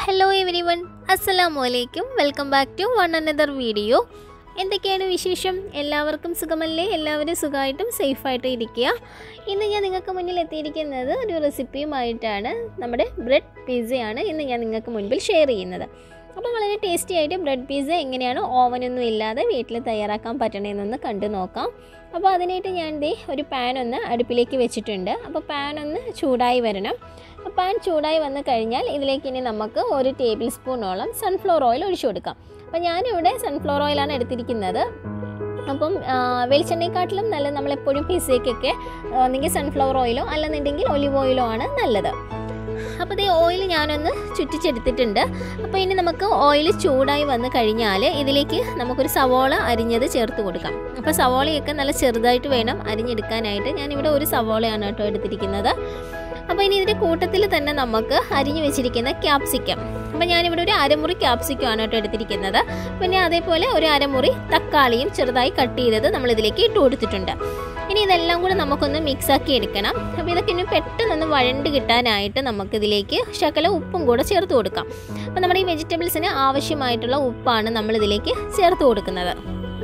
hello every everyone അസ്സലാമു അലൈക്കും welcome back to one another video എന്തൊക്കെയാണ് വിശേഷം എല്ലാവർക്കും സുഖമല്ലേ എല്ലാവരും സുഖമായിട്ടും സേഫായിട്ടും ഇരിക്കുക ഇന്ന് ഞാൻ നിങ്ങൾക്ക് മുന്നിൽ എത്തിയിരിക്കുന്നത് ഒരു റെസിപ്പിയുമായിട്ടാണ് നമ്മുടെ ബ്രെഡ് പിസ്സയാണ് ഇന്ന് ഞാൻ നിങ്ങൾക്ക് മുൻപിൽ ഷെയർ ചെയ്യുന്നത് അപ്പോൾ വളരെ ടേസ്റ്റി ആയിട്ട് ബ്രെഡ് പിസ്സ എങ്ങനെയാണ് ഓവനൊന്നും ഇല്ലാതെ വീട്ടിൽ തയ്യാറാക്കാൻ പറ്റണമെന്നൊന്ന് കണ്ടു നോക്കാം അപ്പോൾ അതിനായിട്ട് ഞാൻ ദേ ഒരു പാൻ ഒന്ന് അടുപ്പിലേക്ക് വെച്ചിട്ടുണ്ട് അപ്പോൾ പാൻ ഒന്ന് ചൂടായി വരണം അപ്പോൾ പാൻ ചൂടായി വന്നു കഴിഞ്ഞാൽ ഇതിലേക്ക് ഇനി നമുക്ക് ഒരു ടേബിൾ സ്പൂണോളം സൺഫ്ലവർ ഓയിൽ ഒഴിച്ചു കൊടുക്കാം അപ്പോൾ ഞാനിവിടെ സൺഫ്ലവർ ഓയിലാണ് എടുത്തിരിക്കുന്നത് അപ്പം ആ, വെളിച്ചെണ്ണയെക്കാട്ടിലും നല്ലത് നമ്മളെപ്പോഴും പിസയ്ക്കൊക്കെ ഒന്നെങ്കിൽ സൺഫ്ലവർ ഓയിലോ അല്ലെന്നുണ്ടെങ്കിൽ ഒലിവ് ഓയിലോ ആണ് നല്ലത് അപ്പോൾ ഈ ഓയിൽ ഞാനൊന്ന് ചുറ്റിച്ചെടുത്തിട്ടുണ്ട് അപ്പോൾ ഇനി നമുക്ക് ഓയിൽ ചൂടായി വന്നു കഴിഞ്ഞാൽ ഇതിലേക്ക് നമുക്കൊരു സവോള അരിഞ്ഞത് ചേർത്ത് കൊടുക്കാം അപ്പോൾ സവോളയൊക്കെ നല്ല ചെറുതായിട്ട് വേണം അരിഞ്ഞെടുക്കാനായിട്ട് ഞാനിവിടെ ഒരു സവോളയാണ് കേട്ടോ എടുത്തിരിക്കുന്നത് അപ്പോൾ ഇനി ഇതിൻ്റെ കൂട്ടത്തിൽ തന്നെ നമുക്ക് അരിഞ്ഞു വെച്ചിരിക്കുന്ന ക്യാപ്സിക്കം അപ്പോൾ ഞാനിവിടെ ഒരു അരമുറി ക്യാപ്സിക്കം ആണ് കേട്ടോ എടുത്തിരിക്കുന്നത് പിന്നെ അതേപോലെ ഒരു അരമുറി തക്കാളിയും ചെറുതായി കട്ട് ചെയ്തത് നമ്മൾ ഇതിലേക്ക് ഇട്ട് കൊടുത്തിട്ടുണ്ട് ഇനി ഇതെല്ലാം കൂടെ നമുക്കൊന്ന് മിക്സ് ആക്കി എടുക്കണം അപ്പോൾ ഇതൊക്കെ ഇനി പെട്ടെന്നൊന്ന് വഴണ്ട് കിട്ടാനായിട്ട് നമുക്കിതിലേക്ക് ശകല ഉപ്പും കൂടെ ചേർത്ത് കൊടുക്കാം അപ്പോൾ നമ്മുടെ ഈ വെജിറ്റബിൾസിന് ആവശ്യമായിട്ടുള്ള ഉപ്പാണ് നമ്മളിതിലേക്ക് ചേർത്ത് കൊടുക്കുന്നത്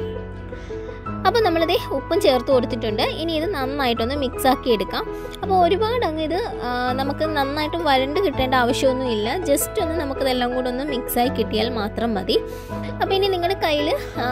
അപ്പോൾ നമ്മളിത് ഉപ്പും ചേർത്ത് കൊടുത്തിട്ടുണ്ട് ഇനി ഇത് നന്നായിട്ടൊന്ന് മിക്സ് ആക്കി എടുക്കാം അപ്പോൾ ഒരുപാട് അങ്ങ് ഇത് ആ, നമുക്ക് നന്നായിട്ട് വരണ്ട് കിട്ടേണ്ട ആവശ്യമൊന്നുമില്ല ജസ്റ്റ് ഒന്ന് നമുക്കിതെല്ലാം കൂടെ ഒന്ന് മിക്സായി കിട്ടിയാൽ മാത്രം മതി അപ്പോൾ ഇനി നിങ്ങളുടെ കയ്യിൽ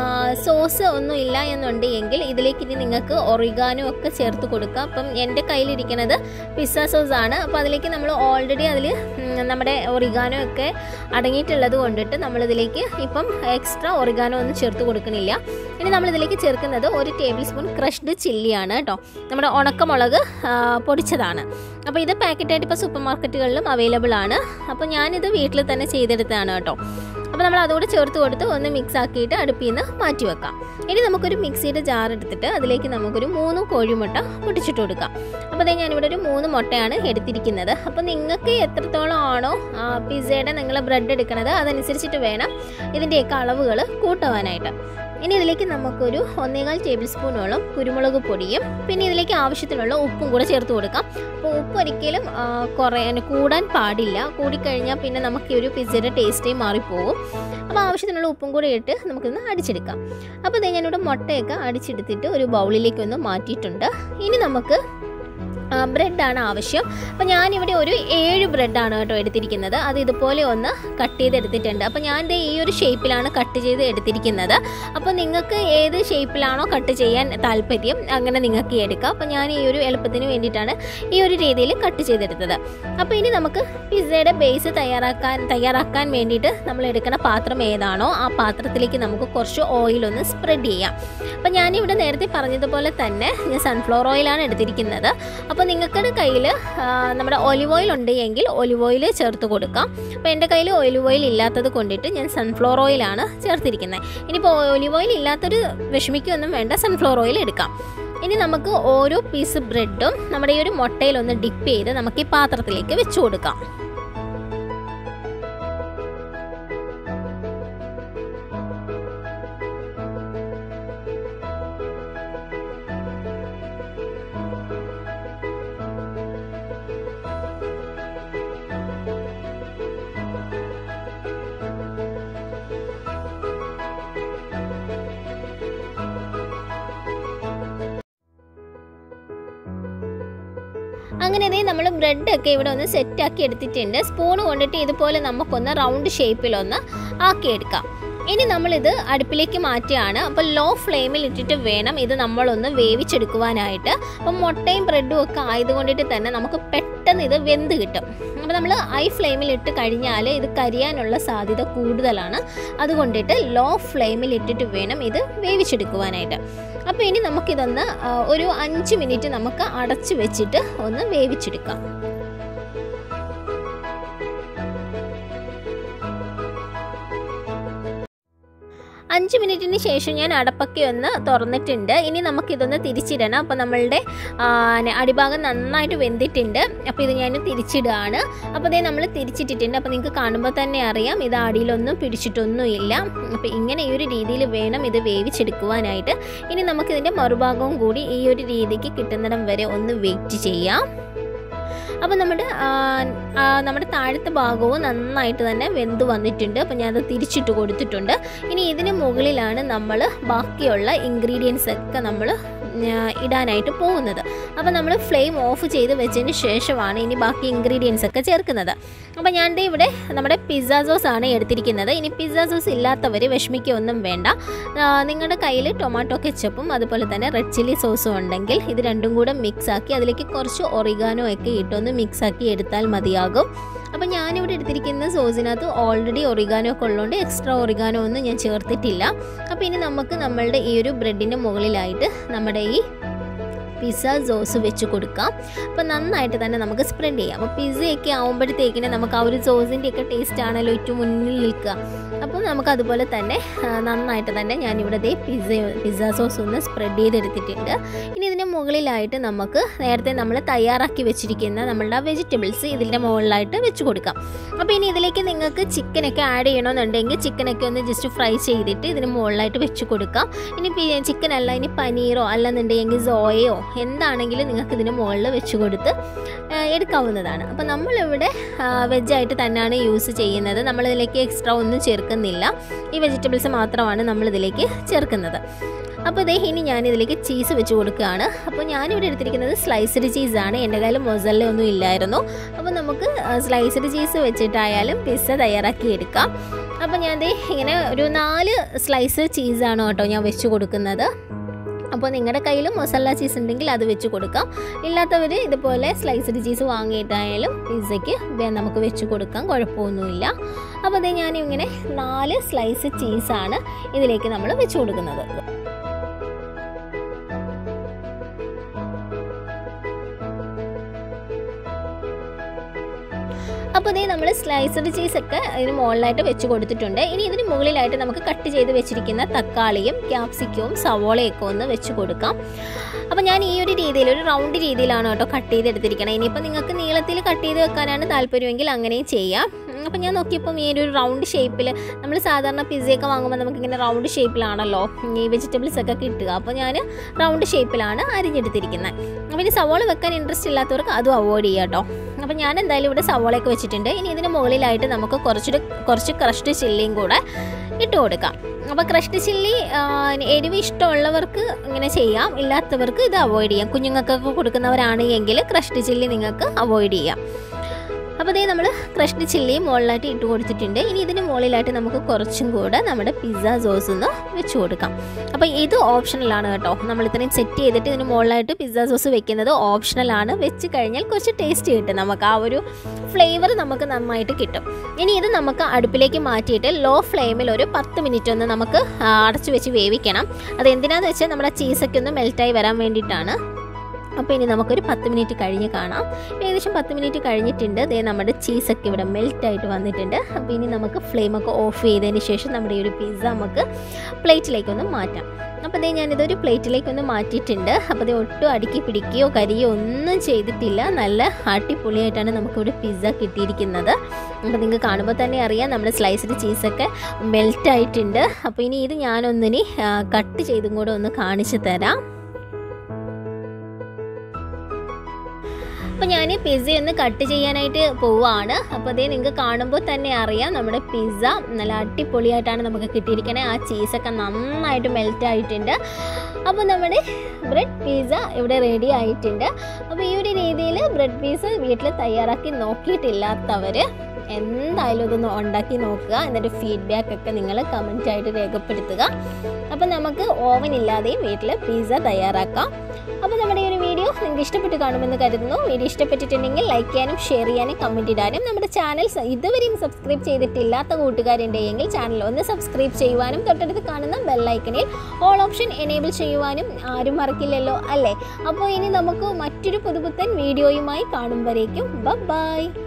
സോസ് ഒന്നും ഇല്ല എന്നുണ്ടെങ്കിൽ ഇതിലേക്ക് ഇനി നിങ്ങൾക്ക് ഒറിഗാനോ ഒക്കെ ചേർത്ത് കൊടുക്കാം അപ്പം എൻ്റെ കയ്യിലിരിക്കുന്നത് പിസ്സ സോസ് ആണ് അപ്പോൾ അതിലേക്ക് നമ്മൾ ഓൾറെഡി അതിൽ നമ്മുടെ ഒറിഗാനോ ഒക്കെ അടങ്ങിയിട്ടുള്ളത് കൊണ്ടിട്ട് നമ്മളിതിലേക്ക് ഇപ്പം എക്സ്ട്രാ ഒറിഗാനോ ഒന്നും ചേർത്ത് കൊടുക്കണില്ല ഇനി നമ്മളിതിലേക്ക് ചേർക്കുന്നത് ഒരു ടേബിൾ സ്പൂൺ ക്രഷ്ഡ് ചില്ലിയാണ് കേട്ടോ നമ്മുടെ ഉണക്കമുളക് ആ, പൊടിച്ചതാണ് അപ്പോൾ ഇത് പാക്കറ്റായിട്ട് ഇപ്പോൾ സൂപ്പർ മാർക്കറ്റുകളിലും അവൈലബിൾ ആണ് അപ്പോൾ ഞാനിത് വീട്ടിൽ തന്നെ ചെയ്തെടുത്തതാണ് കേട്ടോ അപ്പോൾ നമ്മൾ അതുകൂടെ ചേർത്ത് കൊടുത്ത് ഒന്ന് മിക്സ് ആക്കിയിട്ട് അടുപ്പിൽ നിന്ന് മാറ്റി വെക്കാം ഇനി നമുക്കൊരു മിക്സിയുടെ ജാർ എടുത്തിട്ട് അതിലേക്ക് നമുക്കൊരു മൂന്ന് കോഴിമുട്ട പൊട്ടിച്ചിട്ട് കൊടുക്കാം അപ്പോൾ അതേ ഞാനിവിടെ ഒരു മൂന്ന് മുട്ടയാണ് എടുത്തിരിക്കുന്നത് അപ്പോൾ നിങ്ങൾക്ക് എത്രത്തോളം ആണോ പിസ്സയുടെ നിങ്ങൾ ബ്രെഡ് എടുക്കുന്നത് അതനുസരിച്ചിട്ട് വേണം ഇതിൻ്റെയൊക്കെ അളവുകൾ കൂട്ടുവാനായിട്ട് ഇനി ഇതിലേക്ക് നമുക്കൊരു ഒന്നേകാൽ ടേബിൾ സ്പൂണോളം കുരുമുളക് പൊടിയും പിന്നെ ഇതിലേക്ക് ആവശ്യത്തിനുള്ള ഉപ്പും കൂടെ ചേർത്ത് കൊടുക്കാം അപ്പോൾ ഉപ്പ് ഒരിക്കലും ആ, കുറയാൻ കൂടാൻ പാടില്ല കൂടിക്കഴിഞ്ഞാൽ പിന്നെ നമുക്ക് ഈ ഒരു പിസ്സയുടെ ടേസ്റ്റേ മാറിപ്പോകും അപ്പോൾ ആവശ്യത്തിനുള്ള ഉപ്പും കൂടെ ഇട്ട് നമുക്കിന്ന് അടിച്ചെടുക്കാം അപ്പോൾ ദേ ഞാനിവിടെ മുട്ടയൊക്കെ അടിച്ചെടുത്തിട്ട് ഒരു ബൗളിലേക്ക് ഒന്ന് മാറ്റിയിട്ടുണ്ട് ഇനി നമുക്ക് ബ്രെഡാണ് ആവശ്യം അപ്പോൾ ഞാനിവിടെ ഒരു ഏഴ് ബ്രെഡാണ് കേട്ടോ എടുത്തിരിക്കുന്നത് അത് ഇതുപോലെ ഒന്ന് കട്ട് ചെയ്തെടുത്തിട്ടുണ്ട് അപ്പോൾ ഞാൻ ദേ ഈ ഒരു ഷേപ്പിലാണ് കട്ട് ചെയ്ത് എടുത്തിരിക്കുന്നത് അപ്പോൾ നിങ്ങൾക്ക് ഏത് ഷേപ്പിലാണോ കട്ട് ചെയ്യാൻ താല്പര്യം അങ്ങനെ നിങ്ങൾക്ക് എടുക്കാം അപ്പോൾ ഞാൻ ഈ ഒരു എളുപ്പത്തിന് വേണ്ടിയിട്ടാണ് ഈ ഒരു രീതിയിൽ കട്ട് ചെയ്തെടുത്തത് അപ്പോൾ ഇനി നമുക്ക് പിസ്സയുടെ ബേസ് തയ്യാറാക്കാൻ തയ്യാറാക്കാൻ വേണ്ടിയിട്ട് നമ്മൾ എടുക്കുന്ന പാത്രം ഏതാണോ ആ പാത്രത്തിലേക്ക് നമുക്ക് കുറച്ച് ഓയിലൊന്ന് സ്പ്രെഡ് ചെയ്യാം അപ്പോൾ ഞാനിവിടെ നേരത്തെ പറഞ്ഞതുപോലെ തന്നെ ഞാൻ സൺഫ്ലവർ ഓയിലാണ് എടുത്തിരിക്കുന്നത് അപ്പോൾ നിങ്ങളുടെ കയ്യിൽ നമ്മുടെ ഒലിവ് ഓയിൽ ഉണ്ടെങ്കിൽ ഒലിവ് ഓയിൽ ചേർത്ത് കൊടുക്കാം അപ്പോൾ എൻ്റെ കയ്യിൽ ഒലിവ് ഓയിൽ ഇല്ലാത്തത് കൊണ്ടിട്ട് ഞാൻ സൺഫ്ലവർ ഓയിലാണ് ചേർത്തിരിക്കുന്നത് ഇനിയിപ്പോൾ ഒലിവ് ഓയിൽ ഇല്ലാത്തൊരു വിഷമിക്കൊന്നും വേണ്ട സൺഫ്ലവർ ഓയിൽ എടുക്കാം ഇനി നമുക്ക് ഓരോ പീസ് ബ്രെഡും നമ്മുടെ ഈ ഒരു മുട്ടയിലൊന്ന് ഡിപ്പ് ചെയ്ത് നമുക്ക് ഈ പാത്രത്തിലേക്ക് വെച്ച് കൊടുക്കാം അങ്ങനെ ദേ നമ്മൾ ബ്രെഡൊക്കെ ഇവിടെ ഒന്ന് സെറ്റാക്കി എടുത്തിട്ടുണ്ട് സ്പൂൺ കൊണ്ടിട്ട് ഇതുപോലെ നമുക്കൊന്ന് റൗണ്ട് ഷേപ്പിലൊന്ന് ആക്കിയെടുക്കാം ഇനി നമ്മളിത് അടുപ്പിലേക്ക് മാറ്റുകയാണ് അപ്പോൾ ലോ ഫ്ലെയിമിൽ ഇട്ടിട്ട് വേണം ഇത് നമ്മളൊന്ന് വേവിച്ചെടുക്കുവാനായിട്ട് അപ്പം മുട്ടയും ബ്രെഡും ഒക്കെ ആയതുകൊണ്ടിട്ട് തന്നെ നമുക്ക് പെട്ടെന്ന് ഇത് വെന്ത് കിട്ടും അപ്പോൾ നമ്മൾ ഹൈ ഫ്ലെയിമിൽ ഇട്ട് കഴിഞ്ഞാൽ ഇത് കരിയാനുള്ള സാധ്യത കൂടുതലാണ് അതുകൊണ്ടിട്ട് ലോ ഫ്ലെയിമിൽ ഇട്ടിട്ട് വേണം ഇത് വേവിച്ചെടുക്കുവാനായിട്ട് അപ്പോൾ ഇനി നമുക്കിതൊന്ന് ആ, ഒരു അഞ്ച് മിനിറ്റ് നമുക്ക് അടച്ച് വെച്ചിട്ട് ഒന്ന് വേവിച്ചെടുക്കാം അഞ്ച് മിനിറ്റിന് ശേഷം ഞാൻ അടപ്പൊക്കെ ഒന്ന് തുറന്നിട്ടുണ്ട് ഇനി നമുക്കിതൊന്ന് തിരിച്ചിടണം അപ്പോൾ നമ്മളുടെ ആ, ന- അടിഭാഗം നന്നായിട്ട് വെന്തിട്ടുണ്ട് അപ്പോൾ ഇത് ഞാൻ തിരിച്ചിടുകയാണ് അപ്പോൾ ഇതേ നമ്മൾ തിരിച്ചിട്ടിട്ടുണ്ട് അപ്പോൾ നിങ്ങൾക്ക് കാണുമ്പോൾ തന്നെ അറിയാം ഇത് അടിയിലൊന്നും പിടിച്ചിട്ടൊന്നുമില്ല അപ്പോൾ ഇങ്ങനെ ഈ ഒരു രീതിയിൽ വേണം ഇത് വേവിച്ചെടുക്കുവാനായിട്ട് ഇനി നമുക്കിതിൻ്റെ മറുഭാഗവും കൂടി ഈ ഒരു രീതിക്ക് കിട്ടുന്നിടം വരെ ഒന്ന് വെയിറ്റ് ചെയ്യാം അപ്പോൾ നമ്മുടെ ആ, ആ, നമ്മുടെ താഴത്തെ ഭാഗവും നന്നായിട്ട് തന്നെ വെന്ത് വന്നിട്ടുണ്ട് അപ്പോൾ ഞാനത് തിരിച്ചിട്ട് കൊടുത്തിട്ടുണ്ട് ഇനി ഇതിന് മുകളിലാണ് നമ്മൾ ബാക്കിയുള്ള ഇൻഗ്രീഡിയൻസ് ഒക്കെ നമ്മൾ ഇടാനായിട്ട് പോകുന്നത് അപ്പോൾ നമ്മൾ ഫ്ലെയിം ഓഫ് ചെയ്ത് വെച്ചതിന് ശേഷമാണ് ഇനി ബാക്കി ഇൻഗ്രീഡിയൻസ് ഒക്കെ ചേർക്കുന്നത് അപ്പോൾ ഞാൻ ദേ ഇവിടെ നമ്മുടെ പിസ്സ സോസ് ആണ് എടുത്തിരിക്കുന്നത് ഇനി പിസ്സ സോസ് ഇല്ലാത്തവർ വിഷമിക്കൊന്നും വേണ്ട ആ, നിങ്ങളുടെ കയ്യിൽ ടൊമാറ്റോ കെച്ചപ്പും അതുപോലെ തന്നെ റെഡ് ചില്ലി സോസും ഉണ്ടെങ്കിൽ ഇത് രണ്ടും കൂടെ മിക്സ് ആക്കി അതിലേക്ക് കുറച്ച് ഒറിഗാനോ ഒക്കെ ഇട്ടൊന്ന് മിക്സ് ആക്കി എടുത്താൽ മതിയാകും അപ്പോൾ ഞാനിവിടെ എടുത്തിരിക്കുന്ന സോസിനകത്ത് ഓൾറെഡി ഒറിഗാനോ ഒക്കെ ഉള്ളതുകൊണ്ട് എക്സ്ട്രാ ഒറിഗാനോ ഒന്നും ഞാൻ ചേർത്തിട്ടില്ല അപ്പോൾ ഇനി നമുക്ക് നമ്മളുടെ ഈ ഒരു ബ്രെഡിൻ്റെ മുകളിലായിട്ട് നമ്മുടെ ഈ പിസ്സ സോസ് വെച്ച് കൊടുക്കാം അപ്പോൾ നന്നായിട്ട് തന്നെ നമുക്ക് സ്പ്രെഡ് ചെയ്യാം അപ്പോൾ പിസ്സയൊക്കെ ആകുമ്പോഴത്തേക്കിന് നമുക്ക് ആ ഒരു സോസിൻ്റെ ഒക്കെ ടേസ്റ്റ് ആണല്ലോ ഏറ്റവും മുന്നിൽ നിൽക്കുക അപ്പോൾ നമുക്ക് അതുപോലെ തന്നെ ആ, നന്നായിട്ട് തന്നെ ഞാനിവിടെ ദേ പിസ്സ പിസ്സ സോസ് ഒന്ന് സ്പ്രെഡ് ചെയ്തെടുത്തിട്ടുണ്ട് ഇനി ഇതിന് മുകളിലായിട്ട് നമുക്ക് നേരത്തെ നമ്മൾ തയ്യാറാക്കി വെച്ചിരിക്കുന്ന നമ്മളുടെ വെജിറ്റബിൾസ് ഇതിൻ്റെ മുകളിലായിട്ട് വെച്ച് കൊടുക്കാം അപ്പോൾ ഇനി ഇതിലേക്ക് നിങ്ങൾക്ക് ചിക്കനൊക്കെ ആഡ് ചെയ്യണമെന്നുണ്ടെങ്കിൽ ചിക്കനൊക്കെ ഒന്ന് ജസ്റ്റ് ഫ്രൈ ചെയ്തിട്ട് ഇതിന് മുകളിലായിട്ട് വെച്ച് കൊടുക്കാം ഇനി ചിക്കൻ അല്ല ഇനി പനീറോ അല്ലെന്നുണ്ടെങ്കിൽ സോയയോ എന്താണെങ്കിലും നിങ്ങൾക്ക് ഇതിന് മുകളിൽ വെച്ച് കൊടുത്ത് ആ, എടുക്കാവുന്നതാണ് അപ്പോൾ നമ്മളിവിടെ വെജായിട്ട് തന്നെയാണ് യൂസ് ചെയ്യുന്നത് നമ്മളിതിലേക്ക് എക്സ്ട്രാ ഒന്നും ചേർക്കുന്നില്ല ഈ വെജിറ്റബിൾസ് മാത്രമാണ് നമ്മളിതിലേക്ക് ചേർക്കുന്നത് അപ്പോൾ ഇതേ ഇനി ഞാനിതിലേക്ക് ചീസ് വെച്ച് കൊടുക്കുകയാണ് അപ്പോൾ ഞാനിവിടെ എടുത്തിരിക്കുന്നത് സ്ലൈസ്ഡ് ചീസാണ് എൻ്റെ കയ്യിൽ മൊസല്ല ഒന്നും ഇല്ലായിരുന്നു അപ്പോൾ നമുക്ക് സ്ലൈസ്ഡ് ചീസ് വെച്ചിട്ടായാലും പിസ്സ തയ്യാറാക്കി എടുക്കാം അപ്പോൾ ഞാൻ ദേ ഇങ്ങനെ ഒരു നാല് സ്ലൈസ് ചീസാണ് കേട്ടോ ഞാൻ വെച്ച് കൊടുക്കുന്നത് അപ്പോൾ നിങ്ങളുടെ കയ്യിൽ മസാല ചീസ് ഉണ്ടെങ്കിൽ അത് വെച്ച് കൊടുക്കാം ഇല്ലാത്തവർ ഇതുപോലെ സ്ലൈസ്ഡ് ചീസ് വാങ്ങിയിട്ടായാലും പിസ്സയ്ക്ക് വേ- നമുക്ക് വെച്ച് കൊടുക്കാം കുഴപ്പമൊന്നുമില്ല അപ്പോൾ അത് ഞാൻ ഇങ്ങനെ നാല് സ്ലൈസ് ചീസാണ് ഇതിലേക്ക് നമ്മൾ വെച്ച് കൊടുക്കുന്നത് അപ്പോൾ ഇതേ നമ്മൾ സ്ലൈസ്ഡ് ചീസൊക്കെ ഇതിന് മുകളിലായിട്ട് വെച്ച് കൊടുത്തിട്ടുണ്ട് ഇനി ഇതിന് മുകളിലായിട്ട് നമുക്ക് കട്ട് ചെയ്ത് വെച്ചിരിക്കുന്ന തക്കാളിയും ക്യാപ്സിക്കവും സവോളയൊക്കെ ഒന്ന് വെച്ച് കൊടുക്കാം അപ്പോൾ ഞാൻ ഈ ഒരു രീതിയിൽ ഒരു റൗണ്ട് രീതിയിലാണ് കേട്ടോ കട്ട് ചെയ്തെടുത്തിരിക്കണം ഇനിയിപ്പോൾ നിങ്ങൾക്ക് നീളത്തിൽ കട്ട് ചെയ്ത് വെക്കാനാണ് താല്പര്യമെങ്കിൽ അങ്ങനെയും ചെയ്യാം ഉം, അപ്പോൾ ഞാൻ നോക്കിയപ്പം ഈ ഒരു റൗണ്ട് ഷേപ്പിൽ നമ്മൾ സാധാരണ പിസ്സയൊക്കെ വാങ്ങുമ്പോൾ നമുക്കിങ്ങനെ റൗണ്ട് ഷേപ്പിലാണല്ലോ ഈ വെജിറ്റബിൾസ് ഒക്കെ കിട്ടുക അപ്പോൾ ഞാൻ റൗണ്ട് ഷേപ്പിലാണ് അരിഞ്ഞെടുത്തിരിക്കുന്നത് അപ്പോൾ ഇനി സവോള വെക്കാൻ ഇൻട്രസ്റ്റ് ഇല്ലാത്തവർക്ക് അതും അവോയ്ഡ് ചെയ്യാം കേട്ടോ അപ്പോൾ ഞാൻ എന്തായാലും ഇവിടെ സവോളയൊക്കെ വെച്ചിട്ടുണ്ട് ഇനി ഇതിന് മുകളിലായിട്ട് നമുക്ക് കുറച്ചുകൂടി കുറച്ച് ക്രഷ്ഡ് ചില്ലിയും കൂടെ ഇട്ട് കൊടുക്കാം അപ്പോൾ ക്രഷ്ഡ് ചില്ലി എരിവ് ഇഷ്ടമുള്ളവർക്ക് ഇങ്ങനെ ചെയ്യാം ഇല്ലാത്തവർക്ക് ഇത് അവോയ്ഡ് ചെയ്യാം കുഞ്ഞുങ്ങൾക്കൊക്കെ കൊടുക്കുന്നവരാണ് എങ്കിൽ ക്രഷ്ഡ് ചില്ലി നിങ്ങൾക്ക് അവോയ്ഡ് ചെയ്യാം അപ്പോൾ ഇതേ നമ്മൾ ക്രഷ്ഡ് ചില്ലിയും മുകളിലായിട്ട് ഇട്ട് കൊടുത്തിട്ടുണ്ട് ഇനി ഇതിന് മുകളിലായിട്ട് നമുക്ക് കുറച്ചും കൂടെ നമ്മുടെ പിസ്സ സോസ് ഒന്ന് വെച്ച് കൊടുക്കാം അപ്പോൾ ഇത് ഓപ്ഷണലാണ് കേട്ടോ നമ്മൾ ഇത്രയും സെറ്റ് ചെയ്തിട്ട് ഇതിന് മുകളിലായിട്ട് പിസ്സ സോസ് വെക്കുന്നത് ഓപ്ഷണലാണ് വെച്ച് കഴിഞ്ഞാൽ കുറച്ച് ടേസ്റ്റ് കിട്ടും നമുക്ക് ആ ഒരു ഫ്ലേവർ നമുക്ക് നന്നായിട്ട് കിട്ടും ഇനി ഇത് നമുക്ക് അടുപ്പിലേക്ക് മാറ്റിയിട്ട് ലോ ഫ്ലെയിമിൽ ഒരു പത്ത് മിനിറ്റ് ഒന്ന് നമുക്ക് ആ, അടച്ചു വെച്ച് വേവിക്കണം അത് എന്തിനാന്ന് വെച്ചാൽ നമ്മുടെ ചീസൊക്കെ ഒന്ന് മെൽറ്റായി വരാൻ വേണ്ടിയിട്ടാണ് അപ്പോൾ ഇനി നമുക്കൊരു പത്ത് മിനിറ്റ് കഴിഞ്ഞ് കാണാം ഏകദേശം പത്ത് മിനിറ്റ് കഴിഞ്ഞിട്ടുണ്ട് ദേ നമ്മുടെ ചീസൊക്കെ ഇവിടെ മെൽറ്റായിട്ട് വന്നിട്ടുണ്ട് അപ്പോൾ ഇനി നമുക്ക് ഫ്ലെയിമൊക്കെ ഓഫ് ചെയ്തതിന് ശേഷം നമ്മുടെ ഈ ഒരു പിസ്സ നമുക്ക് പ്ലേറ്റിലേക്കൊന്ന് മാറ്റാം അപ്പോൾ ദേ ഞാനിതൊരു പ്ലേറ്റിലേക്കൊന്ന് മാറ്റിയിട്ടുണ്ട് അപ്പോൾ ഇത് ഒട്ടും അടുക്കി പിടിക്കുകയോ കരിയോ ഒന്നും ചെയ്തിട്ടില്ല നല്ല അടിപൊളിയായിട്ടാണ് നമുക്കിവിടെ പിസ്സ കിട്ടിയിരിക്കുന്നത് അപ്പോൾ നിങ്ങൾക്ക് കാണുമ്പോൾ തന്നെ അറിയാം നമ്മുടെ സ്ലൈസ്ഡ് ചീസൊക്കെ മെൽറ്റായിട്ടുണ്ട് അപ്പോൾ ഇനി ഇത് ഞാനൊന്നിനി കട്ട് ചെയ്തും കൂടെ ഒന്ന് കാണിച്ചു തരാം അപ്പോൾ ഞാൻ പിസ്സ ഒന്ന് കട്ട് ചെയ്യാനായിട്ട് പോവാണ് അപ്പോൾ അതേ നിങ്ങൾക്ക് കാണുമ്പോൾ തന്നെ അറിയാം നമ്മുടെ പിസ്സ നല്ല അടിപൊളിയായിട്ടാണ് നമുക്ക് കിട്ടിയിരിക്കണേ ആ ചീസൊക്കെ നന്നായിട്ട് മെൽറ്റ് ആയിട്ടുണ്ട് അപ്പോൾ നമ്മുടെ ബ്രെഡ് പിസ്സ ഇവിടെ റെഡി ആയിട്ടുണ്ട് അപ്പോൾ ഈ ഒരു രീതിയിൽ ബ്രെഡ് പീസ് വീട്ടിൽ തയ്യാറാക്കി നോക്കിയിട്ടില്ലാത്തവർ എന്തായാലും ഇതൊന്ന് ഉണ്ടാക്കി നോക്കുക എന്നിട്ട് ഫീഡ്ബാക്ക് ഒക്കെ നിങ്ങൾ കമൻ്റ് ആയിട്ട് രേഖപ്പെടുത്തുക അപ്പോൾ നമുക്ക് ഓവൻ ഇല്ലാതെയും വീട്ടിൽ പിസ്സ തയ്യാറാക്കാം അപ്പോൾ നമ്മുടെ ഈ ഒരു വീഡിയോ നിങ്ങൾക്ക് ഇഷ്ടപ്പെട്ട് കാണുമെന്ന് കരുതുന്നു വീഡിയോ ഇഷ്ടപ്പെട്ടിട്ടുണ്ടെങ്കിൽ ലൈക്ക് ചെയ്യാനും ഷെയർ ചെയ്യാനും കമൻറ്റ് ഇടാനും നമ്മുടെ ചാനൽ സ- ഇതുവരെയും സബ്സ്ക്രൈബ് ചെയ്തിട്ടില്ലാത്ത കൂട്ടുകാരുണ്ടെങ്കിൽ ചാനൽ ഒന്ന് സബ്സ്ക്രൈബ് ചെയ്യുവാനും തൊട്ടടുത്ത് കാണുന്ന ബെല്ലൈക്കണിൽ ഓൾ ഓപ്ഷൻ എനേബിൾ ചെയ്യുവാനും ആരും മറക്കില്ലല്ലോ അല്ലേ അപ്പോൾ ഇനി നമുക്ക് മറ്റൊരു പുതുപുത്തൻ വീഡിയോയുമായി കാണുമ്പോഴേക്കും ബൈ